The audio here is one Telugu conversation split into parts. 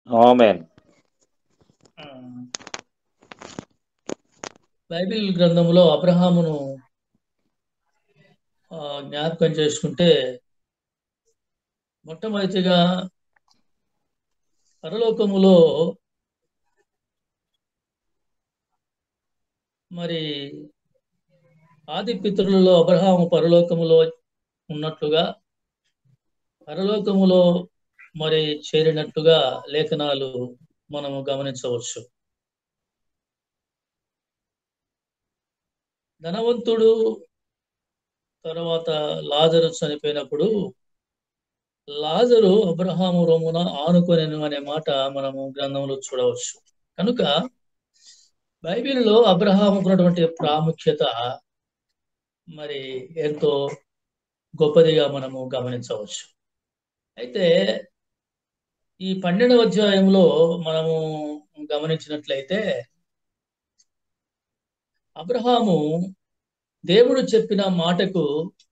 ఆమెన్ ఆ, బైబిల్ గ్రంథంలో అబ్రహామును ఆ, జ్ఞాపకం చేసుకుంటే మొట్టమొదటిగా పరలోకములో మరి ఆది పితరులలో అబ్రహాము పరలోకములో ఉన్నట్లుగా పరలోకములో మరి చేరినట్టుగా లేఖనాలు మనము గమనించవచ్చు ధనవంతుడు తర్వాత లాజరు చనిపోయినప్పుడు లాజరు అబ్రహాము రొమ్మున ఆనుకొనెను అనే మాట మనము గ్రంథంలో చూడవచ్చు కనుక బైబిల్లో అబ్రహాముకు ఉన్నటువంటి ప్రాముఖ్యత మరి ఎంతో గొప్పదిగా మనము గమనించవచ్చు అయితే ఈ పన్నెండవ అధ్యాయంలో మనము గమనించినట్లయితే అబ్రహాము దేవుడు చెప్పిన మాటకు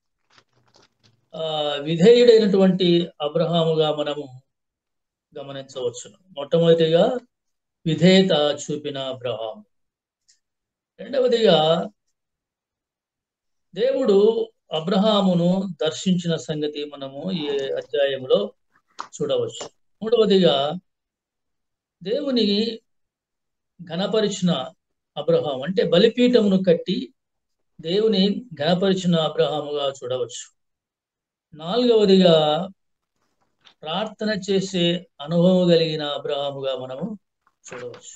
ఆ విధేయుడైనటువంటి అబ్రహాముగా మనము గమనించవచ్చు మొట్టమొదటిగా విధేయత చూపిన అబ్రహాము రెండవదిగా దేవుడు అబ్రహామును దర్శించిన సంగతి మనము ఈ అధ్యాయంలో చూడవచ్చు మూడవదిగా దేవుని ఘనపరిచిన అబ్రహాం అంటే బలిపీఠమును కట్టి దేవుని ఘనపరిచిన అబ్రహాముగా చూడవచ్చు నాలుగవదిగా ప్రార్థన చేసే అనుభవం కలిగిన అబ్రహాముగా మనము చూడవచ్చు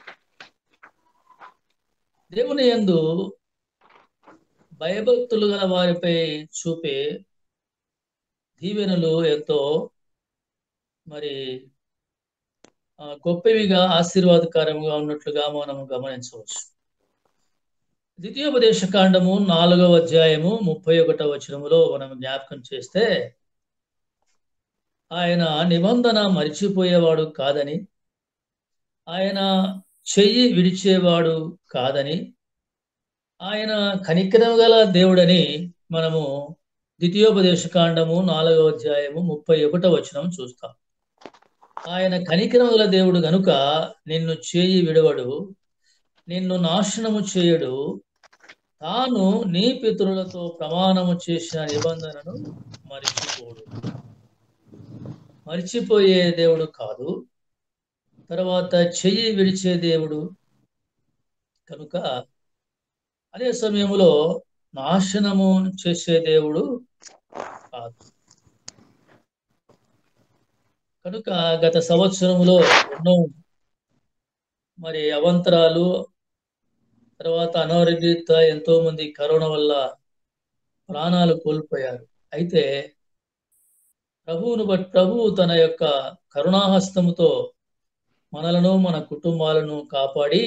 దేవుని యందు భయభక్తులు గల వారిపై చూపే దీవెనలు ఎంతో మరి ఆ, గొప్పవిగా ఆశీర్వాదకరంగా ఉన్నట్లుగా మనం గమనించవచ్చు ద్వితీయోపదేశ కాండము నాలుగవ అధ్యాయము ముప్పై ఒకటవ వచనములో మనం జ్ఞాపకం చేస్తే ఆయన నిబంధన మరిచిపోయేవాడు కాదని ఆయన చెయ్యి విడిచేవాడు కాదని ఆయన కనికరం గల దేవుడని మనము ద్వితీయోపదేశ కాండము నాలుగవ అధ్యాయము ముప్పై ఒకటో వచనం చూస్తాం ఆయన కనికరం గల దేవుడు గనుక నిన్ను చేయి విడవడు నిన్ను నాశనము చేయడు తాను నీ పితరులతో ప్రమాణము చేసిన నిబంధనను మరిచిపోడు మరిచిపోయే దేవుడు కాదు తర్వాత చెయ్యి విడిచే దేవుడు కనుక అదే సమయంలో నాశనము చేసే దేవుడు కాదు కనుక గత సంవత్సరంలో ఎన్నో మరి అవంతరాలు తర్వాత అనారోగ్యత ఎంతో మంది కరోనా వల్ల ప్రాణాలు కోల్పోయారు అయితే ప్రభువును బట్ ప్రభువు తన యొక్క కరుణాహస్తముతో మనలను మన కుటుంబాలను కాపాడి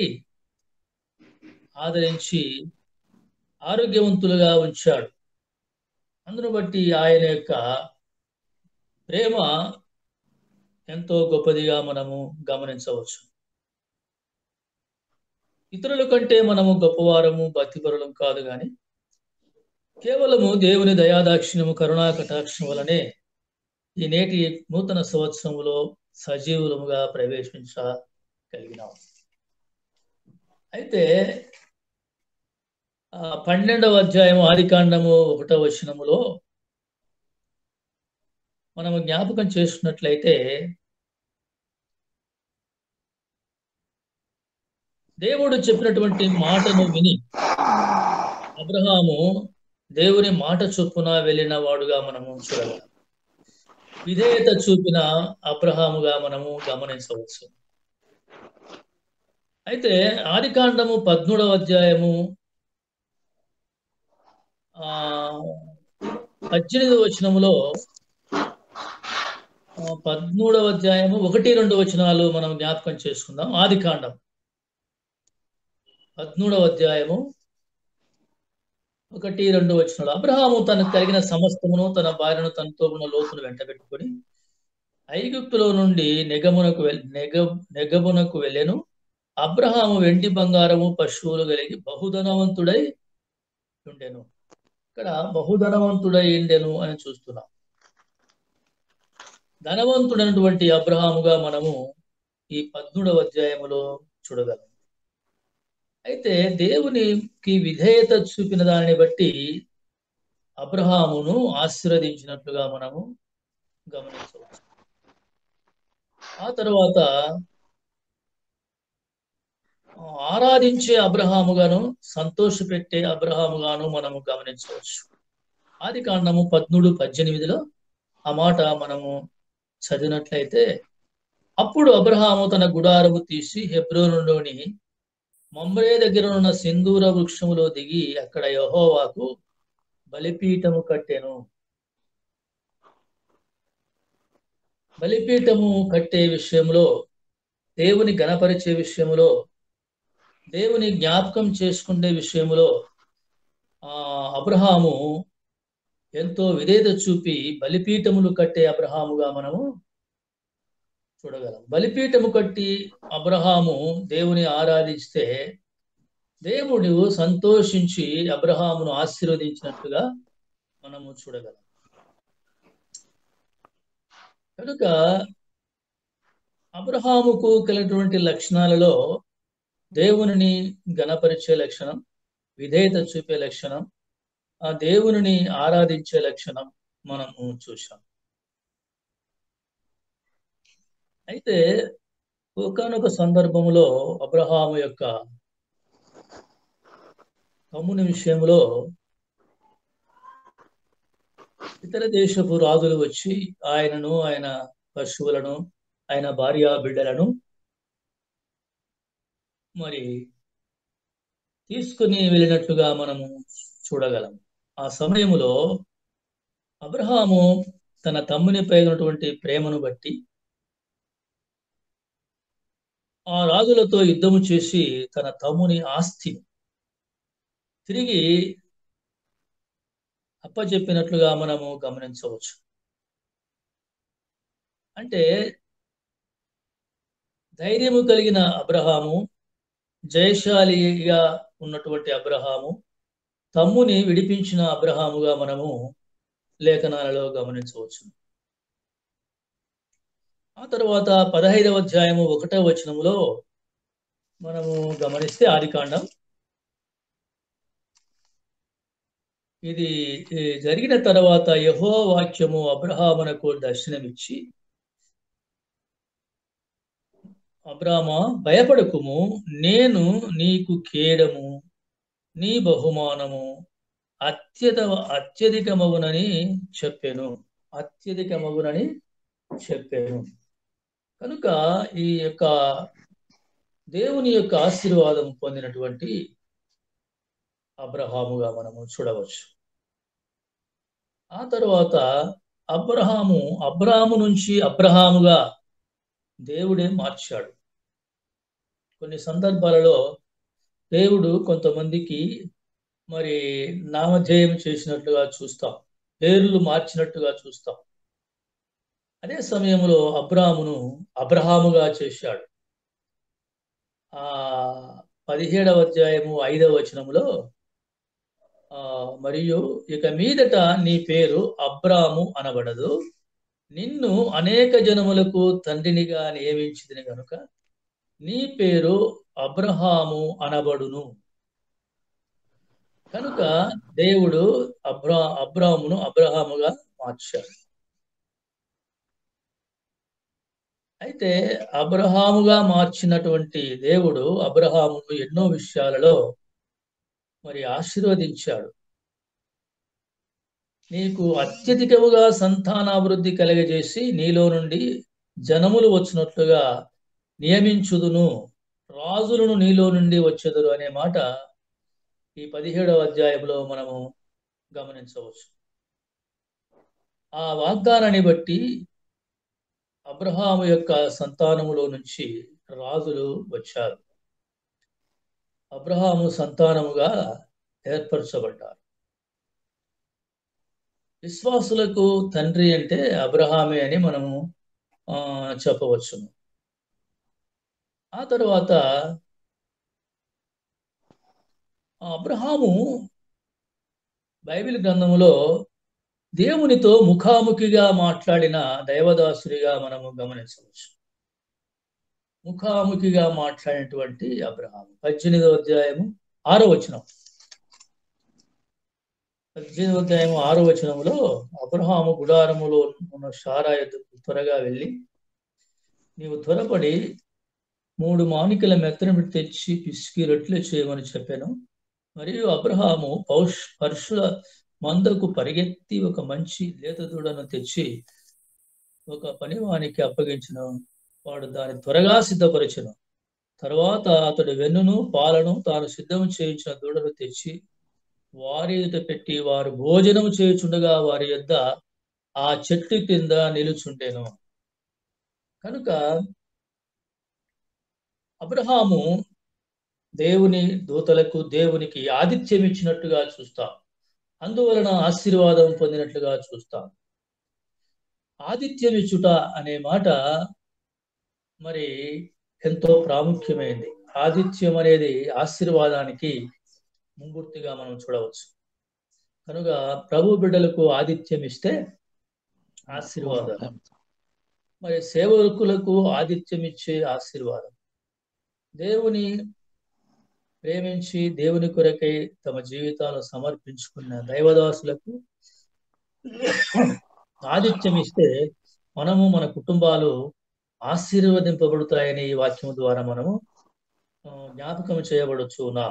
ఆదరించి ఆరోగ్యవంతులుగా ఉంచాడు అందును బట్టి ఆయన యొక్క ప్రేమ ఎంతో గొప్పదిగా మనము గమనించవచ్చు ఇతరుల కంటే మనము గొప్పవారము భక్తిపరులం కాదు కానీ కేవలము దేవుని దయాదాక్షిణ్యము కరుణా కటాక్షం వలనే ఈ నేటి నూతన సంవత్సరములో సజీవులముగా ప్రవేశించగలిగినాం అయితే ఆ పన్నెండవ అధ్యాయం ఆదికాండము ఒకటవ వచనములో మనము జ్ఞాపకం చేసుకున్నట్లయితే దేవుడు చెప్పినటువంటి మాటను విని అబ్రహాము దేవుని మాట చొప్పున వెళ్ళిన వాడుగా మనము చూడగలం విధేయత చూపిన అబ్రహాముగా మనము గమనించవచ్చు అయితే ఆదికాండము పద్మూడవ అధ్యాయము ఆ పద్దెనిమిదవ వచనములో ఆ, పద్మూడవ అధ్యాయము ఒకటి రెండు వచనాలు మనం జ్ఞాపకం చేసుకుందాం ఆదికాండం పద్మూడవ అధ్యాయము ఒకటి రెండు వచనాలు అబ్రహాము తనకు కలిగిన సమస్తమును తన భార్యను తనతో ఉన్న లోతును వెంట పెట్టుకొని ఐగుప్తులో నుండి నెగమునకు వెల్ నెగ నెగమునకు వెళ్ళెను అబ్రహాము వెండి బంగారము పశువులు కలిగి బహుధనవంతుడై ఉండెను ఇక్కడ బహుధనవంతుడై ఉండెను అని చూస్తున్నాం ధనవంతుడైనటువంటి అబ్రహాముగా మనము ఈ పద్మూడవ అధ్యాయములో చూడగలం అయితే దేవునికి విధేయత చూపిన దానిని బట్టి అబ్రహామును ఆశీర్వదించినట్లుగా మనము గమనించవచ్చు ఆ తర్వాత ఆరాధించే అబ్రహాముగాను సంతోషపెట్టే అబ్రహాముగాను మనము గమనించవచ్చు ఆది కాండము పద్మూడు పద్దెనిమిదిలో ఆ మాట మనము చదివినట్లయితే అప్పుడు అబ్రహాము తన గుడారము తీసి హెబ్రోనులోని మమ్రే దగ్గర ఉన్న సింధూర వృక్షములో దిగి అక్కడ యహోవాకు బలిపీఠము కట్టెను బలిపీఠము కట్టే విషయంలో దేవుని గణపరిచే విషయంలో దేవుని జ్ఞాపకం చేసుకునే విషయంలో ఆ అబ్రహాము ఎంతో విధేయత చూపి బలిపీఠములు కట్టే అబ్రహాముగా మనము చూడగలం బలిపీఠము కట్టి అబ్రహాము దేవుని ఆరాధిస్తే దేవుడు సంతోషించి అబ్రహామును ఆశీర్వదించినట్టుగా మనము చూడగలం కనుక అబ్రహాముకు కలిగినటువంటి లక్షణాలలో దేవునిని గణపరిచే లక్షణం విధేయత చూపే లక్షణం ఆ దేవుని ఆరాధించే లక్షణం మనము చూసాం అయితే ఒకనొక సందర్భంలో అబ్రహాము యొక్క తమ్ముని విషయంలో ఇతర దేశపు రాజులు వచ్చి ఆయనను ఆయన పశువులను ఆయన భార్య బిడ్డలను మరి తీసుకుని వెళ్ళినట్లుగా మనము చూడగలం ఆ సమయంలో అబ్రహాము తన తమ్మునిపై ఉన్నటువంటి ప్రేమను బట్టి ఆ రాజులతో యుద్ధము చేసి తన తమ్ముని ఆస్తి తిరిగి అప్పచెప్పినట్లుగా మనము గమనించవచ్చు అంటే ధైర్యము కలిగిన అబ్రహాము జయశాలిగా ఉన్నటువంటి అబ్రహాము తమ్ముని విడిపించిన అబ్రహాముగా మనము లేఖనాలలో గమనించవచ్చు ఆ తర్వాత పదహైదవ అధ్యాయము ఒకటవ వచనములో మనము గమనిస్తే ఆదికాండం ఇది జరిగిన తర్వాత యహో వాక్యము అబ్రహామునకు దర్శనమిచ్చి అబ్రామ భయపడకుము నేను నీకు కేడము నీ బహుమానము అత్యత అత్యధికమగునని చెప్పాను అత్యధికమగునని చెప్పాను కనుక ఈ యొక్క దేవుని యొక్క ఆశీర్వాదం పొందినటువంటి అబ్రహాముగా మనము చూడవచ్చు ఆ తర్వాత అబ్రహాము అబ్రహాము నుంచి అబ్రహాముగా దేవుడే మార్చాడు కొన్ని సందర్భాలలో దేవుడు కొంతమందికి మరి నామధేయం చేసినట్లుగా చూస్తాం పేర్లు మార్చినట్టుగా చూస్తాం అదే సమయంలో అబ్రామును అబ్రహాముగా చేశాడు ఆ పదిహేడవ అధ్యాయము ఐదవ వచనములో ఆ మరియు ఇక మీదట నీ పేరు అబ్రాము అనబడదు నిన్ను అనేక జనములకు తండ్రినిగా నియమించింది కనుక నీ పేరు అబ్రహాము అనబడును కనుక దేవుడు అబ్రా అబ్రామును అబ్రహాముగా మార్చాడు అయితే అబ్రహాముగా మార్చినటువంటి దేవుడు అబ్రహామును ఎన్నో విషయాలలో మరి ఆశీర్వదించాడు నీకు అత్యధికముగా సంతానాభివృద్ధి కలగజేసి నీలో నుండి జనములు వచ్చినట్లుగా నియమించుదును రాజులను నీలో నుండి వచ్చేదురు అనే మాట ఈ పదిహేడవ అధ్యాయంలో మనము గమనించవచ్చు ఆ వాగ్దానాన్ని బట్టి అబ్రహాము యొక్క సంతానములో నుంచి రాజులు వచ్చారు అబ్రహాము సంతానముగా ఏర్పరచబడ్డారు విశ్వాసులకు తండ్రి అంటే అబ్రహామే అని మనము చెప్పవచ్చును ఆ తర్వాత అబ్రహాము బైబిల్ గ్రంథములో దేవునితో ముఖాముఖిగా మాట్లాడిన దైవదాసుడిగా మనము గమనించవచ్చు ముఖాముఖిగా మాట్లాడినటువంటి అబ్రహాము పద్దెనిమిదవ అధ్యాయము ఆరో వచనం పద్దెనిమిదవ అధ్యాయము ఆరో వచనంలో అబ్రహాము గుడారములో ఉన్న షారా ఎద్దుకు త్వరగా వెళ్ళి నీవు త్వరపడి మూడు మానికల మెత్తని తెచ్చి పిసికి రొట్టెలు చేయమని చెప్పాను మరియు అబ్రహాము పౌష్ పరుషుల మందకు పరిగెత్తి ఒక మంచి లేత దూడను తెచ్చి ఒక పనివానికి అప్పగించిన వాడు దాన్ని త్వరగా సిద్ధపరిచను తర్వాత అతడు వెన్నును పాలను తాను సిద్ధం చేయించిన దూడను తెచ్చి వారి ఎదుట పెట్టి వారు భోజనం చేయుచుండగా వారి యొద్ద ఆ చెట్టు కింద నిలుచుండెను కనుక అబ్రహాము దేవుని దూతలకు దేవునికి ఆతిథ్యం ఇచ్చినట్టుగా చూస్తాం అందువలన ఆశీర్వాదం పొందినట్లుగా చూస్తాం ఆతిథ్యం ఇచ్చుట అనే మాట మరి ఎంతో ప్రాముఖ్యమైనది ఆతిథ్యం అనేది ఆశీర్వాదానికి ముంగుర్తిగా మనం చూడవచ్చు కనుక ప్రభు బిడ్డలకు ఆతిథ్యం ఇస్తే ఆశీర్వాదం మరి సేవకులకు ఆతిథ్యం ఇచ్చే ఆశీర్వాదం దేవుని ప్రేమించి దేవుని కొరకై తమ జీవితాలు సమర్పించుకున్న దైవదాసులకు ఆతిథ్యం ఇస్తే మనము మన కుటుంబాలు ఆశీర్వదింపబడతాయని ఈ వాక్యం ద్వారా మనము జ్ఞాపకం చేయబడచ్చు ఉన్నాం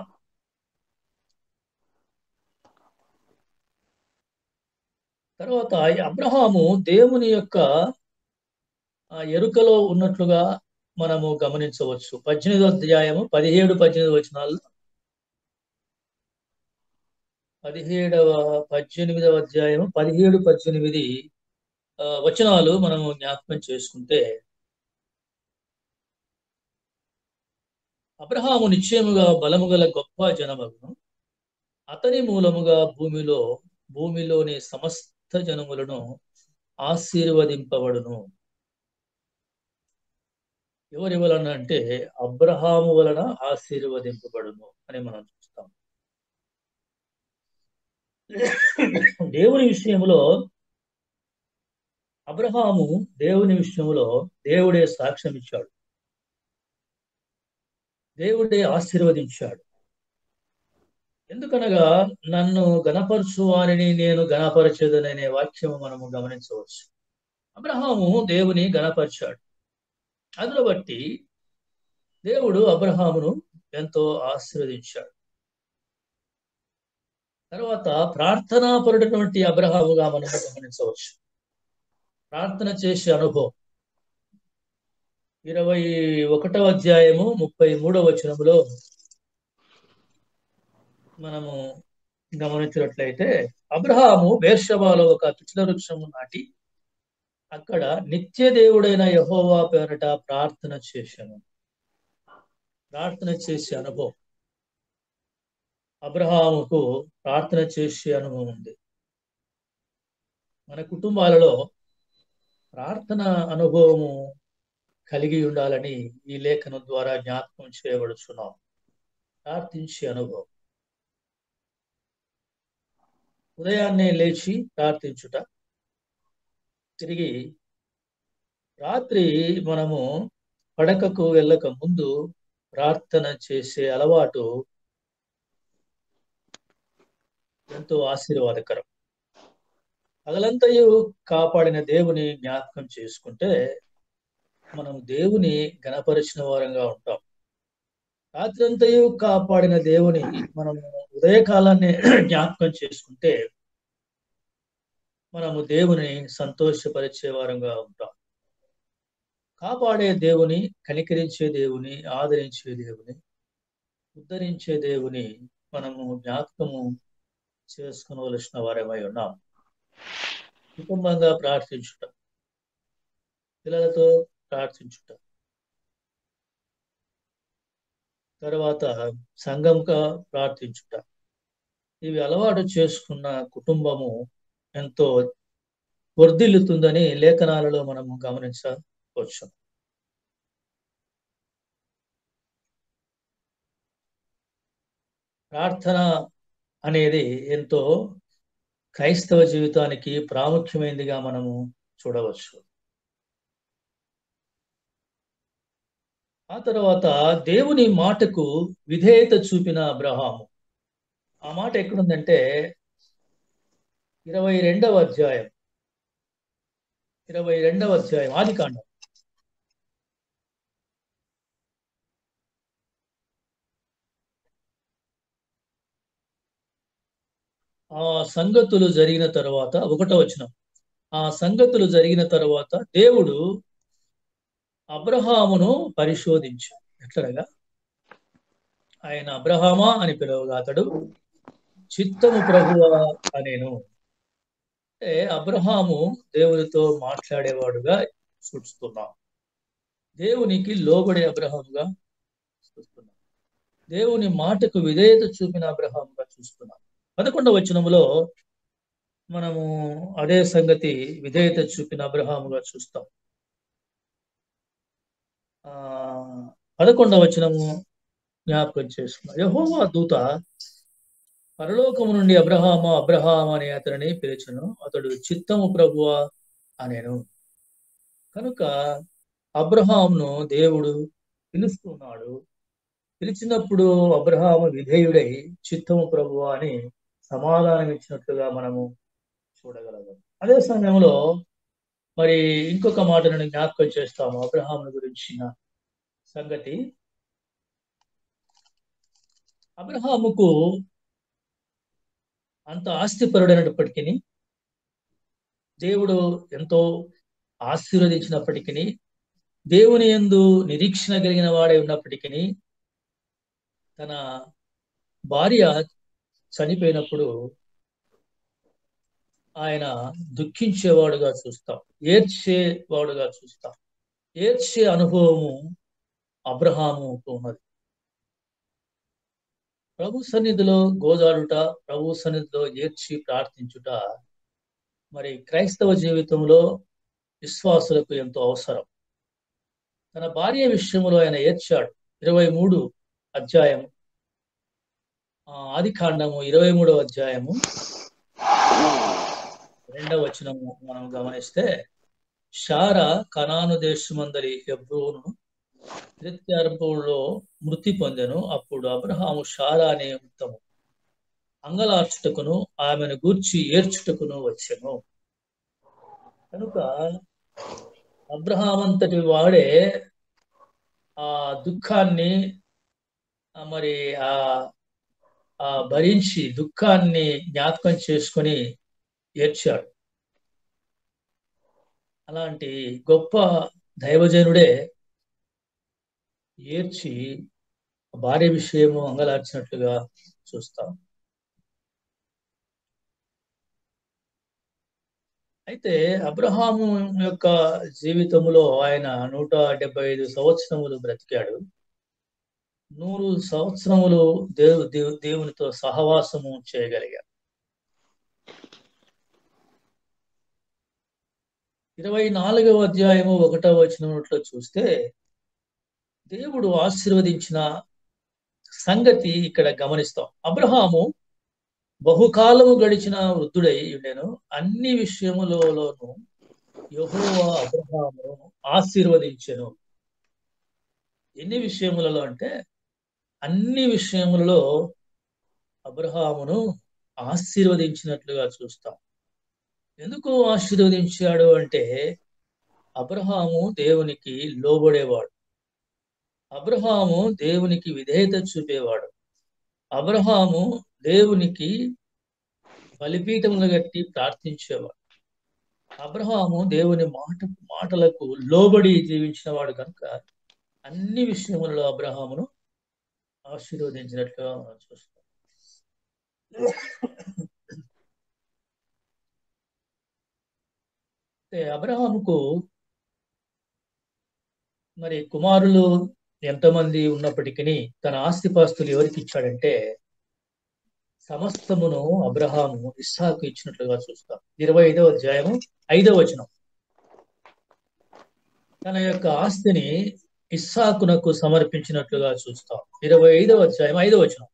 తర్వాత అబ్రహాము దేవుని యొక్క ఎరుకలో ఉన్నట్లుగా మనము గమనించవచ్చు పద్దెనిమిదో అధ్యాయము పదిహేడు పద్దెనిమిది వచనాలు పదిహేడవ పద్దెనిమిదవ అధ్యాయము పదిహేడు పద్దెనిమిది వచనాలు మనము జ్ఞాపకం చేసుకుంటే అబ్రహాము నిశ్చయముగా బలము గల గొప్ప జనమగును అతని మూలముగా భూమిలో భూమిలోని సమస్త జనములను ఆశీర్వదింపబడును ఎవరి వలన అంటే అబ్రహాము వలన ఆశీర్వదింపబడును అని మనం చూస్తాం దేవుని విషయంలో అబ్రహాము దేవుని విషయంలో దేవుడే సాక్ష్యం ఇచ్చాడు దేవుడే ఆశీర్వదించాడు ఎందుకనగా నన్ను గణపరచు వారిని నేను గణపరచేదననే వాక్యము మనము గమనించవచ్చు అబ్రహాము దేవుని గణపరిచాడు అందులో బట్టి దేవుడు అబ్రహామును ఎంతో ఆశీర్వదించాడు తర్వాత ప్రార్థనాపరుడటువంటి అబ్రహాముగా మనం గమనించవచ్చు ప్రార్థన చేసే అనుభవం ఇరవై ఒకటవ అధ్యాయము ముప్పై మూడవ వచనంలో మనము గమనించినట్లయితే అబ్రహాము బేర్షబాలో ఒక పిచ్చిన వృక్షము నాటి అక్కడ నిత్య దేవుడైన యహోవా పేరట ప్రార్థన చేశాను ప్రార్థన చేసే అనుభవం అబ్రహాముకు ప్రార్థన చేసే అనుభవం ఉంది మన కుటుంబాలలో ప్రార్థన అనుభవము కలిగి ఉండాలని ఈ లేఖనం ద్వారా జ్ఞాపకం చేయబడుచున్నాం ప్రార్థించే అనుభవం ఉదయాన్నే లేచి ప్రార్థించుట తిరిగి రాత్రి మనము పడకకు వెళ్ళక ముందు ప్రార్థన చేసే అలవాటు ఎంతో ఆశీర్వాదకరం పగలంతయు కాపాడిన దేవుని జ్ఞాపకం చేసుకుంటే మనం దేవుని గణపరిచిన వారంగా ఉంటాం రాత్రంతయు కాపాడిన దేవుని మనం ఉదయకాలాన్ని జ్ఞాపకం చేసుకుంటే మనము దేవుని సంతోషపరిచే వారంగా ఉంటాం కాపాడే దేవుని కనికరించే దేవుని ఆదరించే దేవుని ఉద్ధరించే దేవుని మనము జ్ఞాపకము చేసుకునవలసిన వారమై ఉన్నాం కుటుంబంగా ప్రార్థించుట పిల్లలతో ప్రార్థించుట తర్వాత సంఘంగా ప్రార్థించుట ఇవి అలవాటు చేసుకున్న కుటుంబము ఎంతో వర్ధిల్లుతుందని లేఖనాలలో మనము గమనించవచ్చు ప్రార్థన అనేది ఎంతో క్రైస్తవ జీవితానికి ప్రాముఖ్యమైనదిగా మనము చూడవచ్చు ఆ తర్వాత దేవుని మాటకు విధేయత చూపిన అబ్రహాము ఆ మాట ఎక్కడుందంటే ఇరవై రెండవ అధ్యాయం ఇరవై రెండవ అధ్యాయం ఆది కాండం ఆ సంగతులు జరిగిన తర్వాత ఒకటో వచనం ఆ సంగతులు జరిగిన తర్వాత దేవుడు అబ్రహామును పరిశోధించు ఎట్లనగా ఆయన అబ్రహామా అని పిలువగా అతడు చిత్తము ప్రభువా అనేను అంటే అబ్రహాము దేవునితో మాట్లాడేవాడుగా చూస్తున్నాం దేవునికి లోబడే అబ్రహాముగా చూస్తున్నాం దేవుని మాటకు విధేయత చూపిన అబ్రహాముగా చూస్తున్నాం పదకొండవ వచనములో మనము అదే సంగతి విధేయత చూపిన అబ్రహాముగా చూస్తాం ఆ పదకొండవ వచనము జ్ఞాపకం చేసుకున్నాం యహోవా దూత పరలోకము నుండి అబ్రహామ అబ్రహాం అనే అతనిని పిలిచను అతడు చిత్తము ప్రభువ అనేను కనుక అబ్రహాంను దేవుడు పిలుస్తున్నాడు పిలిచినప్పుడు అబ్రహాము విధేయుడై చిత్తము ప్రభువ అని సమాధానం ఇచ్చినట్లుగా మనము చూడగలము అదే సమయంలో మరి ఇంకొక మాటను జ్ఞాపకం చేస్తాము అబ్రహామును గురించిన సంగతి అబ్రహాముకు అంత ఆస్తిపరుడైనప్పటికీ దేవుడు ఎంతో ఆశీర్వదించినప్పటికీ దేవుని ఎందు నిరీక్షణ కలిగిన వాడే ఉన్నప్పటికీ తన భార్య చనిపోయినప్పుడు ఆయన దుఃఖించేవాడుగా చూస్తాం ఏడ్చేవాడుగా చూస్తాం ఏడ్చే అనుభవము అబ్రహాముకు ఉన్నది ప్రభు సన్నిధిలో గోజాడుట ప్రభు సన్నిధిలో ఏడ్చి ప్రార్థించుట మరి క్రైస్తవ జీవితంలో విశ్వాసులకు ఎంతో అవసరం తన భార్య విషయంలో ఆయన ఏడ్చాడు ఇరవై మూడు అధ్యాయం ఆది కాండము ఇరవై మూడవ అధ్యాయము రెండవ వచనము మనం గమనిస్తే షార కనాను దేశమందరి హెబ్రోను ప్రత్యారంభంలో మృతి పొందెను అప్పుడు అబ్రహాము షారా అనే ఉత్తము అంగలార్చుటకును ఆమెను గూర్చి ఏర్చుటకును వచ్చెను కనుక అబ్రహాం అంతటి వాడే ఆ దుఃఖాన్ని మరి ఆ ఆ భరించి దుఃఖాన్ని జ్ఞాపకం చేసుకొని ఏడ్చాడు అలాంటి గొప్ప దైవజనుడే ఏడ్చి భార్య విషయము అంగలార్చినట్లుగా చూస్తాం అయితే అబ్రహాము యొక్క జీవితంలో ఆయన నూట డెబ్బై ఐదు సంవత్సరములు బ్రతికాడు నూరు సంవత్సరములు దేవు దేవు దేవునితో సహవాసము చేయగలిగాడు ఇరవై నాలుగవ అధ్యాయము ఒకటవ వచనంలో చూస్తే దేవుడు ఆశీర్వదించిన సంగతి ఇక్కడ గమనిస్తాం అబ్రహాము బహుకాలము గడిచిన వృద్ధుడై ఉండెను అన్ని విషయములలోనూ యహోవా అబ్రహాము ఆశీర్వదించెను ఎన్ని విషయములలో అంటే అన్ని విషయములలో అబ్రహామును ఆశీర్వదించినట్లుగా చూస్తాం ఎందుకు ఆశీర్వదించాడు అంటే అబ్రహాము దేవునికి లోబడేవాడు అబ్రహాము దేవునికి విధేయత చూపేవాడు అబ్రహాము దేవునికి బలిపీఠములు గట్టి ప్రార్థించేవాడు అబ్రహాము దేవుని మాట మాటలకు లోబడి జీవించిన వాడు కనుక అన్ని విషయములలో అబ్రహామును ఆశీర్వదించినట్లుగా మనం చూస్తాం అబ్రహాముకు మరి కుమారులు ఎంతమంది ఉన్నప్పటికీ తన ఆస్తిపాస్తులు ఎవరికి ఇచ్చాడంటే సమస్తమును అబ్రహాము ఇస్సాకు ఇచ్చినట్లుగా చూస్తాం ఇరవై ఐదవ అధ్యాయము ఐదవ వచనం తన యొక్క ఆస్తిని ఇస్సాకునకు సమర్పించినట్లుగా చూస్తాం ఇరవై ఐదవ అధ్యాయం ఐదవ వచనం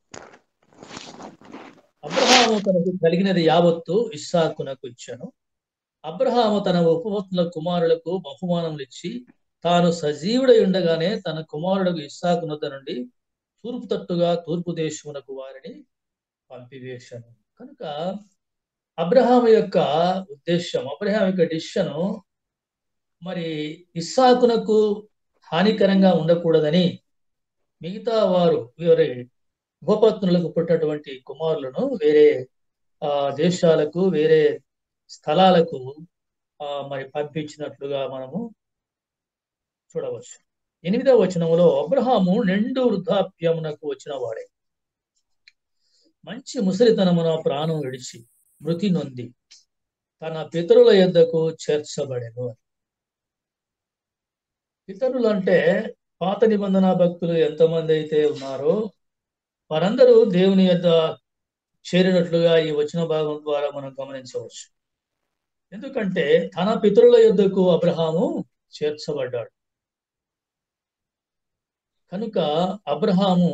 అబ్రహాము తనకు కలిగినది యావత్తు ఇస్సాకునకు ఇచ్చాను అబ్రహాము తన ఉపపత్నుల కుమారులకు బహుమానములు ఇచ్చి తాను సజీవుడై ఉండగానే తన కుమారుడు ఇస్సాకు నొద్ద నుండి తూర్పు తట్టుగా తూర్పు దేశమునకు వారిని పంపివేశాను కనుక అబ్రహాం యొక్క ఉద్దేశం అబ్రహాం యొక్క డిసిషన్ మరి ఇస్సాకునకు హానికరంగా ఉండకూడదని మిగతా వారు వేరే ఉపపత్నులకు పుట్టినటువంటి కుమారులను వేరే ఆ దేశాలకు వేరే స్థలాలకు ఆ మరి పంపించినట్లుగా మనము చూడవచ్చు ఎనిమిదవ వచనంలో అబ్రహాము నిండు వృద్ధాప్యమునకు వచ్చిన వాడే మంచి ముసలితనమున ప్రాణం విడిచి మృతి నొంది తన పితరుల యొద్దకు చేర్చబడెను పితరులు అంటే పాత నిబంధన భక్తులు ఎంతమంది అయితే ఉన్నారో వారందరూ దేవుని యొద్ద చేరినట్లుగా ఈ వచన భాగం ద్వారా మనం గమనించవచ్చు ఎందుకంటే తన పితరుల యొద్దకు అబ్రహాము చేర్చబడ్డాడు కనుక అబ్రహాము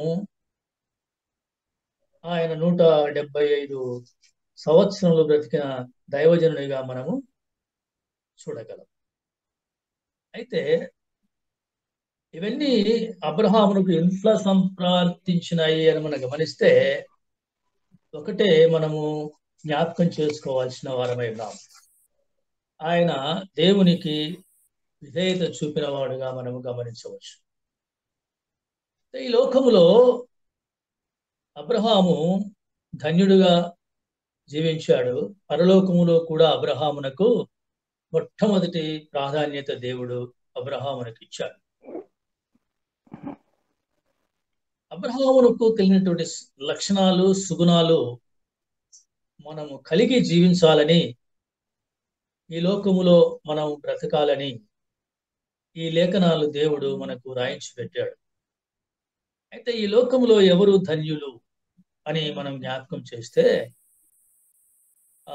ఆయన నూట డెబ్బై ఐదు సంవత్సరంలో బ్రతికిన దైవజనునిగా మనము చూడగలం అయితే ఇవన్నీ అబ్రహామునకు ఇంట్లో సంప్రార్థించినాయి అని మనం గమనిస్తే ఒకటే మనము జ్ఞాపకం చేసుకోవాల్సిన వారమై ఉన్నాం ఆయన దేవునికి విధేయత చూపిన వాడుగా మనము గమనించవచ్చు ఈ లోకములో అబ్రహాము ధన్యుడుగా జీవించాడు పరలోకములో కూడా అబ్రహామునకు మొట్టమొదటి ప్రాధాన్యత దేవుడు అబ్రహామునకు ఇచ్చాడు అబ్రహామునకు కలిగినటువంటి లక్షణాలు సుగుణాలు మనము కలిగి జీవించాలని ఈ లోకములో మనం బ్రతకాలని ఈ లేఖనాలు దేవుడు మనకు రాయించి పెట్టాడు అయితే ఈ లోకములో ఎవరు ధన్యులు అని మనం జ్ఞాపకం చేస్తే ఆ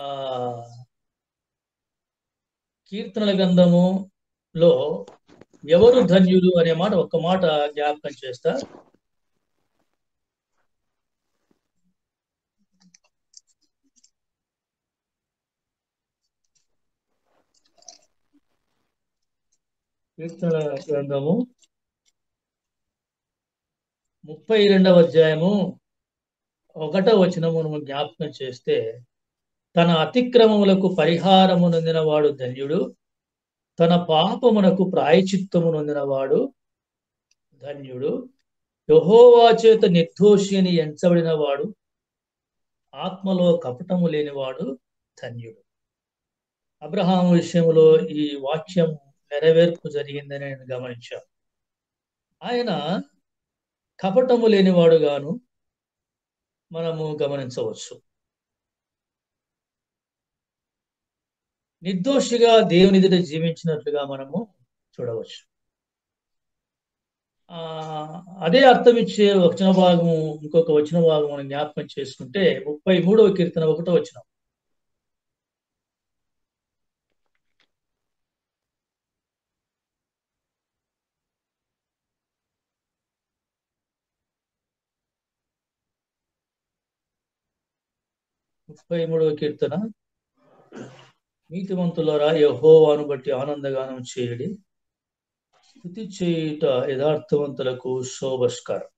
కీర్తనల గ్రంథములో ఎవరు ధన్యులు అనే మాట ఒక్క మాట జ్ఞాపకం చేస్తా కీర్తనల గ్రంథము ముప్పై రెండవ అధ్యాయము ఒకటో వచనము మనం జ్ఞాపకం చేస్తే తన అతిక్రమములకు పరిహారము నొందినవాడు ధన్యుడు తన పాపమునకు ప్రాయచిత్తము నొందినవాడు ధన్యుడు యహోవా చేత నిర్దోషి అని ఎంచబడిన వాడు ఆత్మలో కపటము లేనివాడు ధన్యుడు అబ్రహాం విషయంలో ఈ వాక్యం నెరవేర్పు జరిగిందని నేను గమనించాను ఆయన కపటము లేనివాడుగాను మనము గమనించవచ్చు నిర్దోషిగా దేవుని ఎదుట జీవించినట్లుగా మనము చూడవచ్చు ఆ అదే అర్థం ఇచ్చే వచన భాగము ఇంకొక వచన భాగం మనం జ్ఞాపకం చేసుకుంటే ముప్పై మూడవ కీర్తన ఒకటో వచనం ముప్పై మూడవ కీర్తన నీతివంతులరా యహోవాను బట్టి ఆనందగానం చేయడి స్థుతి చేయుట యథార్థవంతులకు శోభస్కరం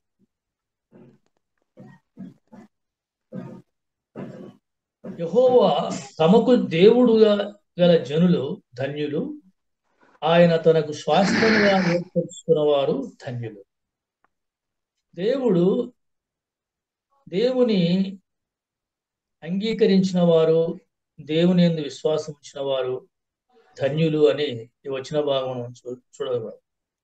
యహోవా తమకు దేవుడుగా గల జనులు ధన్యులు ఆయన తనకు స్వాస్థ్యముగా ఏర్పరుచుకున్న వారు ధన్యులు దేవుడు దేవుని అంగీకరించిన వారు దేవుని ఎందు విశ్వాసం ఉంచిన వారు ధన్యులు అని ఈ వచ్చిన భాగం చూడగలరు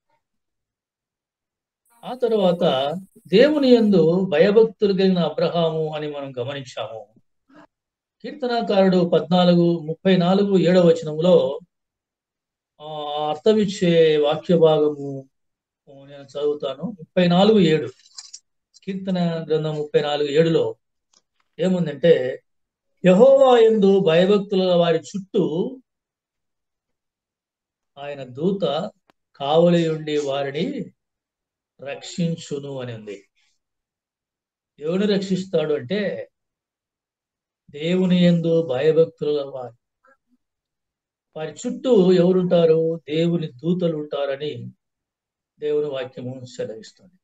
ఆ తర్వాత దేవుని ఎందు భయభక్తులు కలిగిన అబ్రహాము అని మనం గమనించాము కీర్తనాకారుడు పద్నాలుగు ముప్పై నాలుగు ఏడవ వచనంలో ఆ అర్థమిచ్చే వాక్య భాగము నేను చదువుతాను ముప్పై నాలుగు ఏడు కీర్తన గ్రంథం ముప్పై నాలుగు ఏడులో ఏముందంటే యహోవా ఎందు భయభక్తుల వారి చుట్టూ ఆయన దూత కావలి ఉండి వారిని రక్షించును అని ఉంది ఎవరిని రక్షిస్తాడు అంటే దేవుని ఎందు భయభక్తుల వారి వారి చుట్టూ ఎవరుంటారు దేవుని దూతలు ఉంటారని దేవుని వాక్యము సెలవిస్తుంది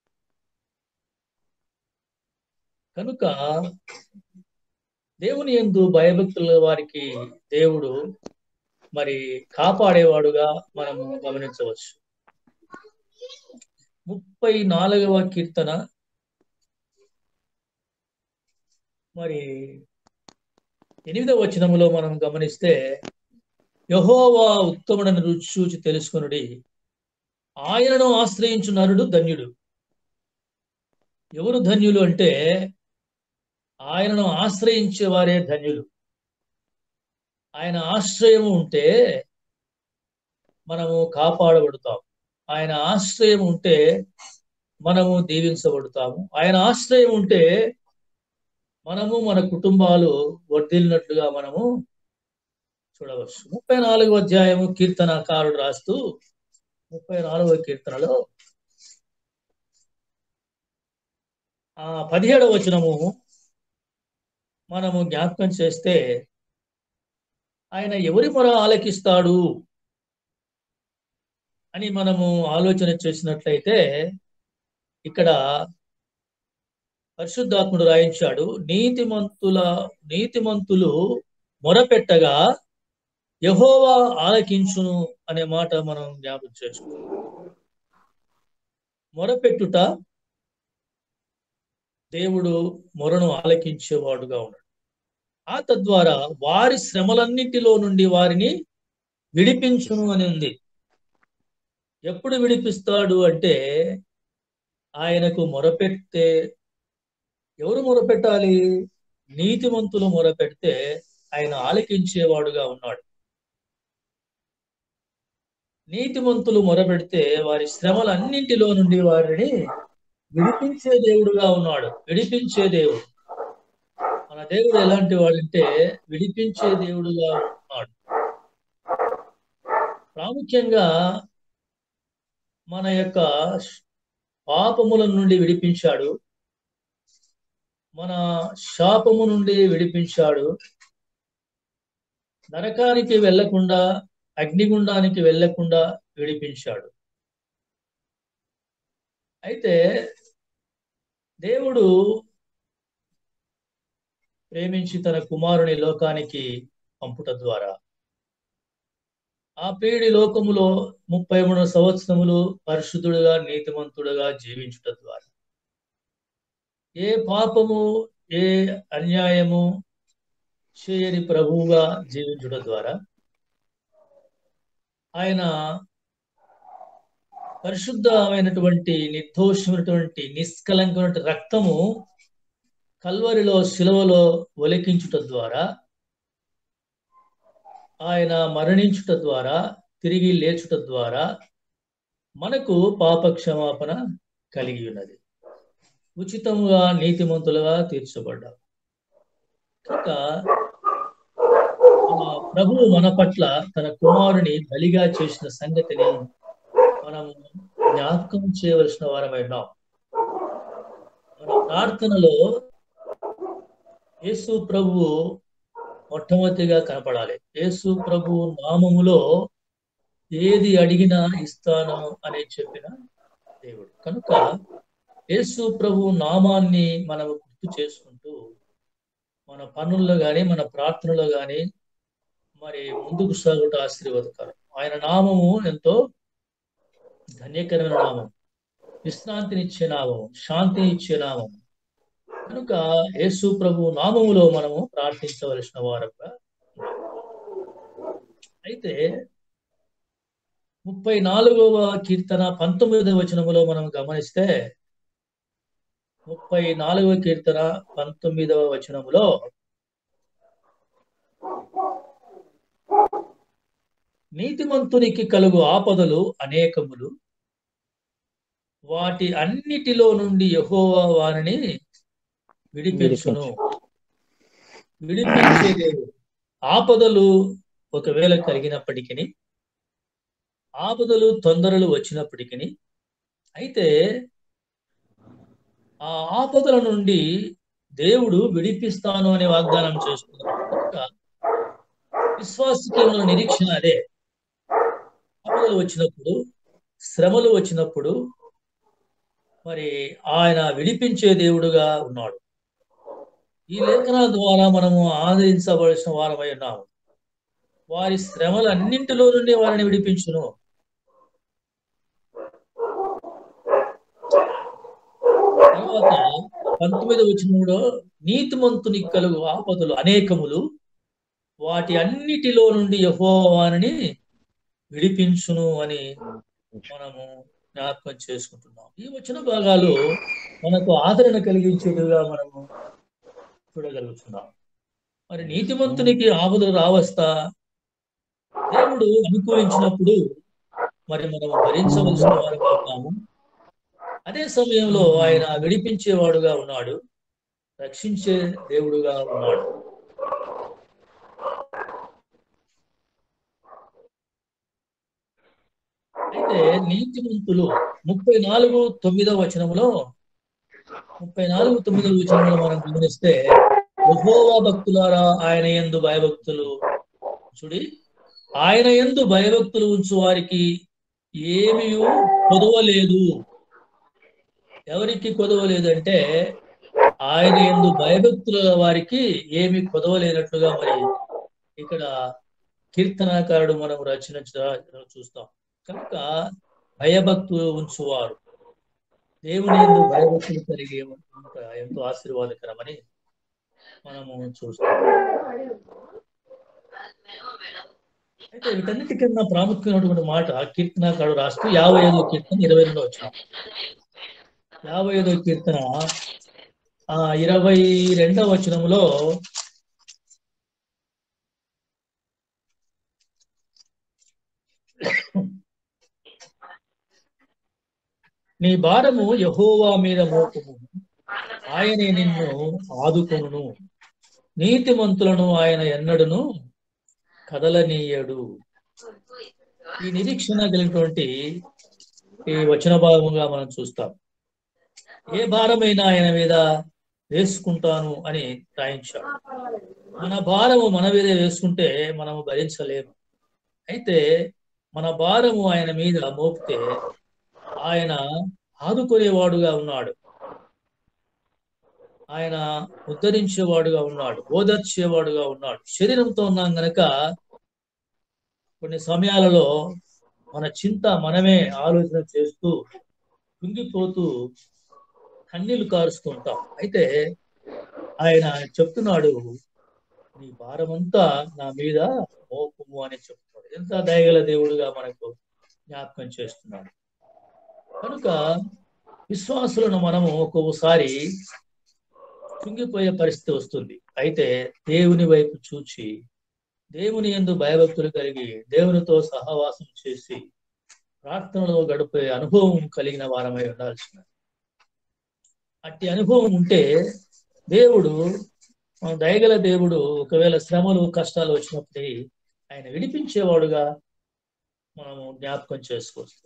కనుక దేవుని ఎందు భయభక్తుల వారికి దేవుడు మరి కాపాడేవాడుగా మనము గమనించవచ్చు ముప్పై నాలుగవ కీర్తన మరి ఎనిమిదవ వచనములో మనం గమనిస్తే యహోవా ఉత్తముడని రుచి చూచి తెలుసుకునుడి ఆయనను ఆశ్రయించు నరుడు ధన్యుడు ఎవరు ధన్యులు అంటే ఆయనను ఆశ్రయించే వారే ధన్యులు ఆయన ఆశ్రయము ఉంటే మనము కాపాడబడతాం ఆయన ఆశ్రయం ఉంటే మనము దీవించబడతాము ఆయన ఆశ్రయం ఉంటే మనము మన కుటుంబాలు వర్ధిల్లినట్లుగా మనము చూడవచ్చు ముప్పై నాలుగవ అధ్యాయము కీర్తనకారుడు రాస్తూ ముప్పై నాలుగవ కీర్తనలో ఆ పదిహేడవ వచనము మనము జ్ఞాపకం చేస్తే ఆయన ఎవరి మొర ఆలకిస్తాడు అని మనము ఆలోచన చేసినట్లయితే ఇక్కడ పరిశుద్ధాత్ముడు రాయించాడు నీతిమంతుల నీతిమంతులు మొరపెట్టగా యహోవా ఆలకించును అనే మాట మనం జ్ఞాపకం చేసుకుంటాం మొరపెట్టుట దేవుడు మొరను ఆలకించేవాడుగా ఉన్నాడు ఆ తద్వారా వారి శ్రమలన్నిటిలో నుండి వారిని విడిపించును అని ఉంది ఎప్పుడు విడిపిస్తాడు అంటే ఆయనకు మొరపెడితే ఎవరు మొరపెట్టాలి నీతిమంతులు మొరపెడితే ఆయన ఆలకించేవాడుగా ఉన్నాడు నీతిమంతులు మొరపెడితే వారి శ్రమలన్నింటిలో నుండి వారిని విడిపించే దేవుడుగా ఉన్నాడు విడిపించే దేవుడు మన దేవుడు ఎలాంటి వాడంటే విడిపించే దేవుడుగా ఉన్నాడు ప్రాముఖ్యంగా మన యొక్క పాపముల నుండి విడిపించాడు మన శాపము నుండి విడిపించాడు నరకానికి వెళ్లకుండా అగ్నిగుండానికి వెళ్లకుండా విడిపించాడు అయితే దేవుడు ప్రేమించి తన కుమారుని లోకానికి పంపుట ద్వారా ఆ పీడి లోకములో ముప్పై మూడు సంవత్సరములు పరిశుద్ధుడుగా నీతిమంతుడుగా జీవించుట ద్వారా ఏ పాపము ఏ అన్యాయము చేయని ప్రభువుగా జీవించుట ద్వారా ఆయన పరిశుద్ధమైనటువంటి నిర్దోషమైనటువంటి నిష్కలంకమైన రక్తము కల్వరిలో శిలవలో ఒలికించుట ద్వారా ఆయన మరణించుట ద్వారా తిరిగి లేచుట ద్వారా మనకు పాప క్షమాపణ కలిగి ఉన్నది ఉచితముగా నీతిమంతులుగా తీర్చబడ్డాం కనుక మన ప్రభువు మన పట్ల తన కుమారుని బలిగా చేసిన సంగతిని మనం జ్ఞాపకం చేయవలసిన వారమై ఉన్నాం మన ప్రార్థనలో యేసు ప్రభు మొట్టమొదటిగా కనపడాలి యేసు ప్రభు నామములో ఏది అడిగినా ఇస్తాను అని చెప్పిన దేవుడు కనుక యేసు ప్రభు నామాన్ని మనం గుర్తు చేసుకుంటూ మన పనుల్లో కానీ మన ప్రార్థనలో కానీ మరి ముందుకు సాగుట ఆశీర్వాదకరం ఆయన నామము ఎంతో ధన్యకరమైన నామం విశ్రాంతినిచ్చే నామం శాంతిని ఇచ్చే నామం కనుక యేసు ప్రభు నామములో మనము ప్రార్థించవలసిన వారంగా అయితే ముప్పై నాలుగవ కీర్తన పంతొమ్మిదవ వచనములో మనం గమనిస్తే ముప్పై నాలుగవ కీర్తన పంతొమ్మిదవ వచనములో నీతిమంతునికి కలుగు ఆపదలు అనేకములు వాటి అన్నిటిలో నుండి యహోవా వారిని విడిపించును విడిపించే దేవుడు ఆపదలు ఒకవేళ కలిగినప్పటికీ ఆపదలు తొందరలు వచ్చినప్పటికీ అయితే ఆ ఆపదల నుండి దేవుడు విడిపిస్తాను అనే వాగ్దానం చేస్తున్నాడు కనుక విశ్వాసకి ఉన్న నిరీక్షణ అదే ఆపదలు వచ్చినప్పుడు శ్రమలు వచ్చినప్పుడు మరి ఆయన విడిపించే దేవుడుగా ఉన్నాడు ఈ లేఖనాల ద్వారా మనము ఆదరించవలసిన వారమై ఉన్నాము వారి శ్రమలన్నింటిలో నుండి వారిని విడిపించును తర్వాత పంతొమ్మిది వచ్చినప్పుడు నీతిమంతుని కలుగు ఆపదలు అనేకములు వాటి అన్నిటిలో నుండి యహోవాని విడిపించును అని మనము జ్ఞాపకం చేసుకుంటున్నాం ఈ వచ్చిన భాగాలు మనకు ఆదరణ కలిగించేదిగా మనము చూడగలుగుతున్నాం మరి నీతిమంతునికి ఆపదలు రావస్తా దేవుడు అనుకూలించినప్పుడు మరి మనం భరించవలసిన వారుగా ఉన్నాము అదే సమయంలో ఆయన విడిపించేవాడుగా ఉన్నాడు రక్షించే దేవుడుగా ఉన్నాడు అయితే నీతిమంతులు ముప్పై నాలుగు తొమ్మిదవ వచనంలో ముప్పై నాలుగు తొమ్మిదవ వచనంలో మనం గమనిస్తే యెహోవా భక్తులారా ఆయన ఎందు భయభక్తులు చూడి ఆయన ఎందు భయభక్తులు ఉంచు వారికి ఏమీ కొదవలేదు ఎవరికి కొదవలేదంటే ఆయన ఎందు భయభక్తుల వారికి ఏమి కొదవలేనట్లుగా మరి ఇక్కడ కీర్తనాకారుడు మనం రచన చూస్తాం కనుక భయభక్తులు ఉంచువారు దేవుని ఎందు భయభక్తులు కలిగి ఎంతో ఆశీర్వాదకరమని మనము చూస్తాం అయితే వీటన్నిటికన్నా ప్రాముఖ్యమైనటువంటి మాట కీర్తనాకారుడు రాస్తూ యాభై ఐదో కీర్తన ఇరవై రెండో వచ్చిన యాభై ఐదో కీర్తన ఆ ఇరవై రెండవ వచనంలో నీ భారము యహోవా మీద మోపము ఆయనే నిన్ను ఆదుకొనును నీతిమంతులను ఆయన ఎన్నడును కదలనీయడు ఈ నిరీక్షణ కలిగినటువంటి ఈ వచన భాగముగా మనం చూస్తాం ఏ భారమైనా ఆయన మీద వేసుకుంటాను అని రాయించాడు మన భారము మన మీద వేసుకుంటే మనము భరించలేము అయితే మన భారము ఆయన మీద మోపితే ఆయన ఆదుకునేవాడుగా ఉన్నాడు ఆయన ఉద్ధరించేవాడుగా ఉన్నాడు ఓదర్చేవాడుగా ఉన్నాడు శరీరంతో ఉన్నాం గనక కొన్ని సమయాలలో మన చింత మనమే ఆలోచన చేస్తూ కుంగిపోతూ కన్నీళ్లు కారుస్తూ ఉంటాం అయితే ఆయన చెప్తున్నాడు నీ భారమంతా నా మీద మోపము అని చెప్తున్నాడు ఎంత దయగల దేవుడుగా మనకు జ్ఞాపకం చేస్తున్నాడు కనుక విశ్వాసులను మనము ఒక్కొక్కసారి కుంగిపోయే పరిస్థితి వస్తుంది అయితే దేవుని వైపు చూచి దేవుని ఎందు భయభక్తులు కలిగి దేవునితో సహవాసం చేసి ప్రార్థనలో గడిపే అనుభవం కలిగిన వారమై ఉండాల్సిన అట్టి అనుభవం ఉంటే దేవుడు దయగల దేవుడు ఒకవేళ శ్రమలు కష్టాలు వచ్చినప్పుడు ఆయన విడిపించేవాడుగా మనము జ్ఞాపకం చేసుకోవచ్చు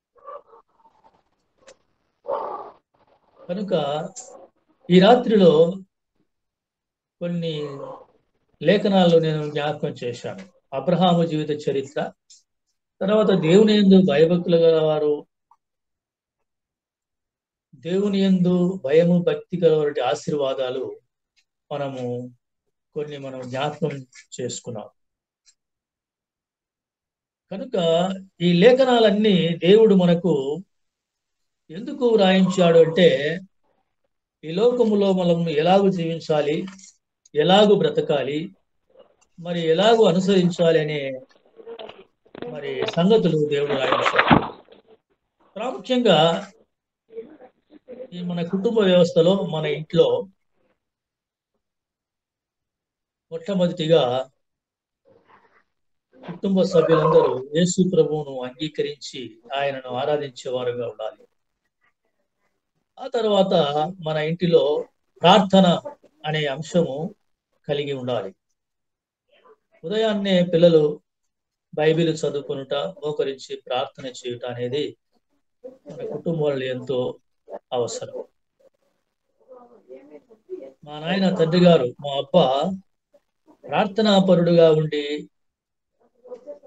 కనుక ఈ రాత్రిలో కొన్ని లేఖనాల్లో నేను జ్ఞాపకం చేశాను అబ్రహాము జీవిత చరిత్ర తర్వాత దేవుని ఎందు భయభక్తులు గలవారు దేవుని ఎందు భయము భక్తి గలవారి ఆశీర్వాదాలు మనము కొన్ని మనం జ్ఞాపకం చేసుకున్నాం కనుక ఈ లేఖనాలన్నీ దేవుడు మనకు ఎందుకు రాయించాడు అంటే ఈ లోకములో మనం ఎలాగూ జీవించాలి ఎలాగూ బ్రతకాలి మరి ఎలాగూ అనుసరించాలి అనే మరి సంగతులు దేవుడు రాయించాడు ప్రాముఖ్యంగా ఈ మన కుటుంబ వ్యవస్థలో మన ఇంట్లో మొట్టమొదటిగా కుటుంబ సభ్యులందరూ యేసు ప్రభువును అంగీకరించి ఆయనను ఆరాధించేవారుగా ఉండాలి ఆ తర్వాత మన ఇంటిలో ప్రార్థన అనే అంశము కలిగి ఉండాలి ఉదయాన్నే పిల్లలు బైబిల్ చదువుకునుట మోకరించి ప్రార్థన చేయుట అనేది మన కుటుంబంలో ఎంతో అవసరం మా నాయన తండ్రి గారు మా అబ్బ ప్రార్థనాపరుడుగా ఉండి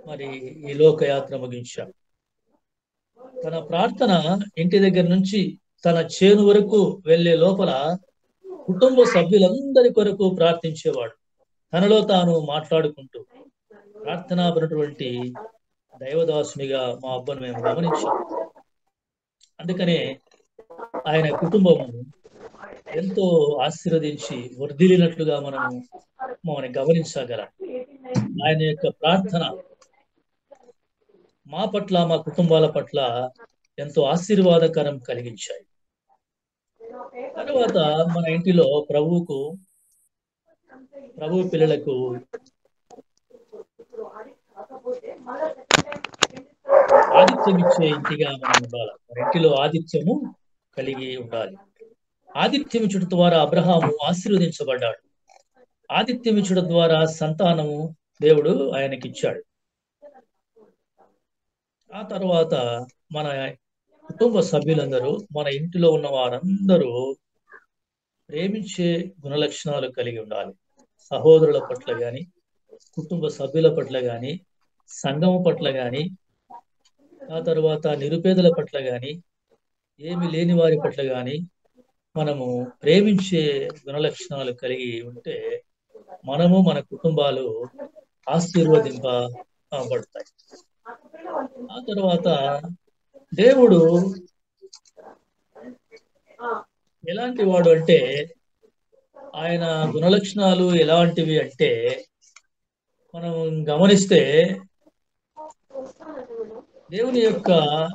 మరి ఈ లోకయాత్ర ముగించాడు తన ప్రార్థన ఇంటి దగ్గర నుంచి తన చేను వరకు వెళ్లే లోపల కుటుంబ సభ్యులందరి కొరకు ప్రార్థించేవాడు తనలో తాను మాట్లాడుకుంటూ ప్రార్థనాపరటువంటి దైవదాసునిగా మా అబ్బను మేము గమనించాం అందుకనే ఆయన కుటుంబము ఎంతో ఆశీర్వదించి వర్ధిల్లినట్లుగా మనము మనం గమనించగలం ఆయన యొక్క ప్రార్థన మా పట్ల మా కుటుంబాల పట్ల ఎంతో ఆశీర్వాదకరం కలిగించాయి తర్వాత మన ఇంటిలో ప్రభువుకు ప్రభు పిల్లలకు ఆదిత్యం ఇచ్చే ఇంటిగా మనం ఉండాలి మన ఇంటిలో ఆదిత్యము కలిగి ఉండాలి ఆదిత్యం ఇచ్చుట ద్వారా అబ్రహాము ఆశీర్వదించబడ్డాడు ఆదిత్యం ఇచ్చుట ద్వారా సంతానము దేవుడు ఆయనకిచ్చాడు ఆ తర్వాత మన కుటుంబ సభ్యులందరూ మన ఇంటిలో ఉన్న వారందరూ ప్రేమించే గుణలక్షణాలు కలిగి ఉండాలి సహోదరుల పట్ల గాని కుటుంబ సభ్యుల పట్ల గాని సంఘము పట్ల గాని ఆ తర్వాత నిరుపేదల పట్ల గాని ఏమి లేని వారి పట్ల గాని మనము ప్రేమించే గుణలక్షణాలు కలిగి ఉంటే మనము మన కుటుంబాలు ఆశీర్వదింపబడతాయి ఆ తర్వాత దేవుడు ఎలాంటి వాడు అంటే ఆయన గుణలక్షణాలు ఎలాంటివి అంటే మనం గమనిస్తే దేవుని యొక్క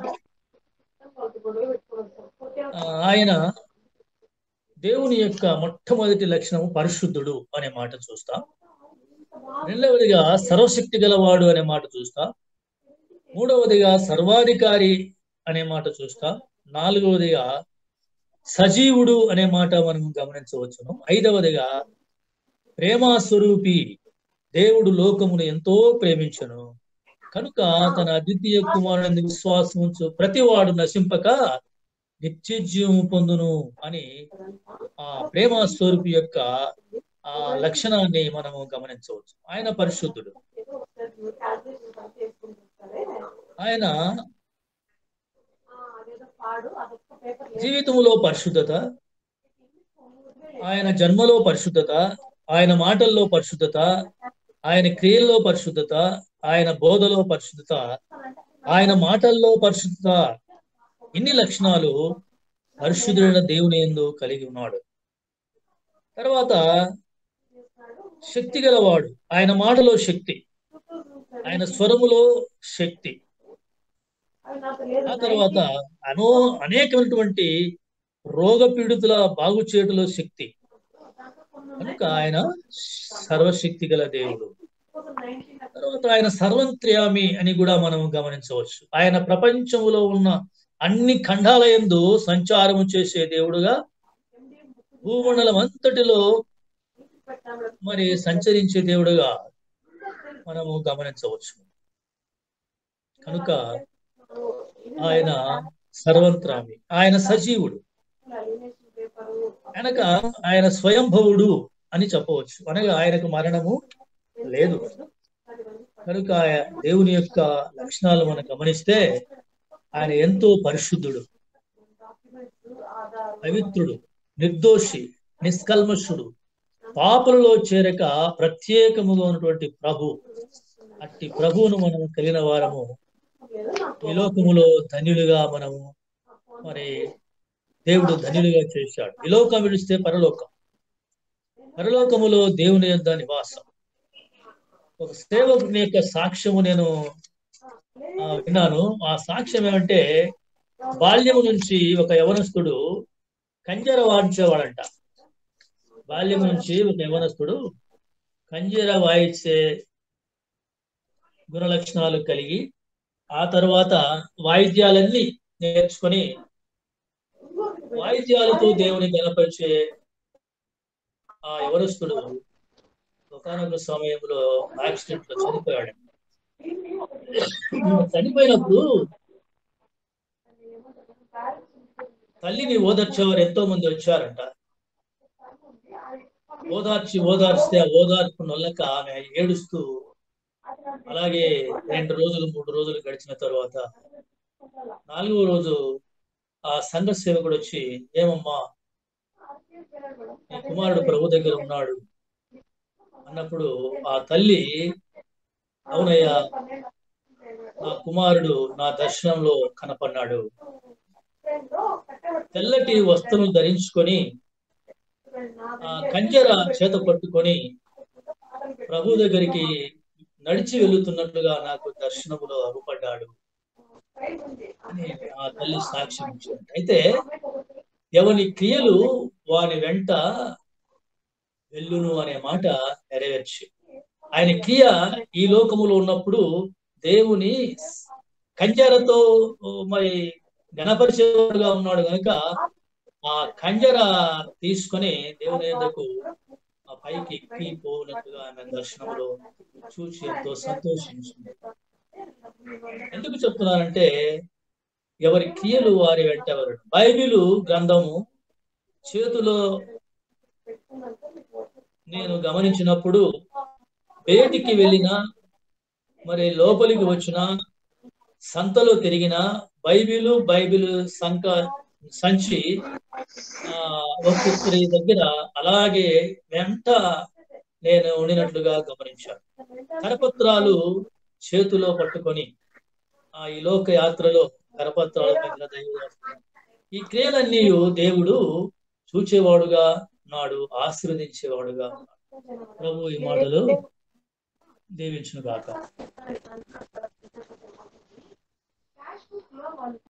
ఆయన దేవుని యొక్క మొట్టమొదటి లక్షణం పరిశుద్ధుడు అనే మాట చూస్తాం రెండవదిగా సర్వశక్తి గలవాడు అనే మాట చూస్తాం మూడవదిగా సర్వాధికారి అనే మాట చూస్తాం నాలుగవదిగా సజీవుడు అనే మాట మనం గమనించవచ్చును ఐదవదిగా ప్రేమాస్వరూపి దేవుడు లోకమును ఎంతో ప్రేమించను కనుక తన అద్వితీయ కుమారుని విశ్వాసం ఉంచు ప్రతివాడు నశింపక నిత్య జీవము పొందును అని ఆ ప్రేమ స్వరూపి యొక్క ఆ లక్షణాన్ని మనము గమనించవచ్చు ఆయన పరిశుద్ధుడు ఆయన జీవితంలో పరిశుద్ధత ఆయన జన్మలో పరిశుద్ధత ఆయన మాటల్లో పరిశుద్ధత ఆయన క్రియల్లో పరిశుద్ధత ఆయన బోధలో పరిశుద్ధత ఆయన మాటల్లో పరిశుద్ధత ఇన్ని లక్షణాలు పరిశుద్ధుడైన దేవుని ఎందు కలిగి ఉన్నాడు తర్వాత శక్తి గలవాడు ఆయన మాటలో శక్తి ఆయన స్వరములో శక్తి ఆ తర్వాత అనో అనేకమైనటువంటి రోగ పీడితుల బాగు చేయటంలో శక్తి కనుక ఆయన సర్వశక్తి గల దేవుడు తర్వాత ఆయన సర్వంత్ర్యామి అని కూడా మనం గమనించవచ్చు ఆయన ప్రపంచంలో ఉన్న అన్ని ఖండాల ఎందు సంచారము చేసే దేవుడుగా భూమండలం అంతటిలో మరి సంచరించే దేవుడుగా మనము గమనించవచ్చు కనుక ఆయన సర్వంత్రామి ఆయన సజీవుడు అనక ఆయన స్వయంభవుడు అని చెప్పవచ్చు అనగా ఆయనకు మరణము లేదు కనుక దేవుని యొక్క లక్షణాలు మనం గమనిస్తే ఆయన ఎంతో పరిశుద్ధుడు పవిత్రుడు నిర్దోషి నిష్కల్మషుడు పాపలలో చేరక ప్రత్యేకముగా ఉన్నటువంటి ప్రభు అట్టి ప్రభువును మనం కలిగిన వారము ఈ లోకములో ధన్యులుగా మనము మరి దేవుడు ధన్యులుగా చేశాడు ఈ లోకం విడిస్తే పరలోకం పరలోకములో దేవుని యొక్క నివాసం ఒక సేవకుని యొక్క సాక్ష్యము నేను విన్నాను ఆ సాక్ష్యం ఏమంటే బాల్యము నుంచి ఒక యవనస్తుడు కంజర వాయించేవాడంట బాల్యం నుంచి ఒక యవనస్తుడు కంజర వాయించే గుణలక్షణాలు కలిగి ఆ తర్వాత వాయిద్యాలన్నీ నేర్చుకొని వాయిద్యాలతో దేవుని గణపరిచే ఆ యవనస్తుడు ఒకనొక సమయంలో యాక్సిడెంట్ లో చనిపోయాడు చనిపోయినప్పుడు తల్లిని ఓదార్చేవారు ఎంతో మంది వచ్చారంట ఓదార్చి ఓదార్స్తే ఆ ఓదార్పు నొల్లక ఆమె ఏడుస్తూ అలాగే రెండు రోజులు మూడు రోజులు గడిచిన తర్వాత నాలుగవ రోజు ఆ సంఘ సేవకుడు వచ్చి ఏమమ్మా నీ కుమారుడు ప్రభు దగ్గర ఉన్నాడు అన్నప్పుడు ఆ తల్లి అవునయ్యా నా కుమారుడు నా దర్శనంలో కనపన్నాడు తెల్లటి వస్త్రం ధరించుకొని ఆ కంజర చేత పట్టుకొని ప్రభు దగ్గరికి నడిచి వెళుతున్నట్లుగా నాకు దర్శనములో అగుపడ్డాడు అని ఆ తల్లి సాక్ష్యం ఇచ్చింది అయితే ఎవని క్రియలు వాని వెంట వెళ్ళును అనే మాట నెరవేర్చి ఆయన క్రియ ఈ లోకములో ఉన్నప్పుడు దేవుని కంజరతో మరి గణపరిచేవాడుగా ఉన్నాడు కనుక ఆ కంజర తీసుకొని దేవుని యొద్దకు ఆ పైకి ఎక్కి పోనట్టుగా ఆమె దర్శనంలో చూసి ఎంతో సంతోషించింది ఎందుకు చెప్తున్నానంటే ఎవరి క్రియలు వారి వెంట ఎవరు బైబిలు గ్రంథము చేతిలో నేను గమనించినప్పుడు బయటికి వెళ్ళిన మరి లోపలికి వచ్చిన సంతలో తిరిగిన బైబిలు బైబిల్ సంక సంచి ఆ ఒక్కొక్కరి దగ్గర అలాగే వెంట నేను ఉండినట్లుగా గమనించాను కరపత్రాలు చేతిలో పట్టుకొని ఆ ఈ లోక యాత్రలో కరపత్రాలు పొందిన దైవ ఈ క్రియలన్నీ దేవుడు చూచేవాడుగా ఉన్నాడు ఆశీర్వదించేవాడుగా ఉన్నాడు ప్రభు ఈ మాటలు దీవించును గాక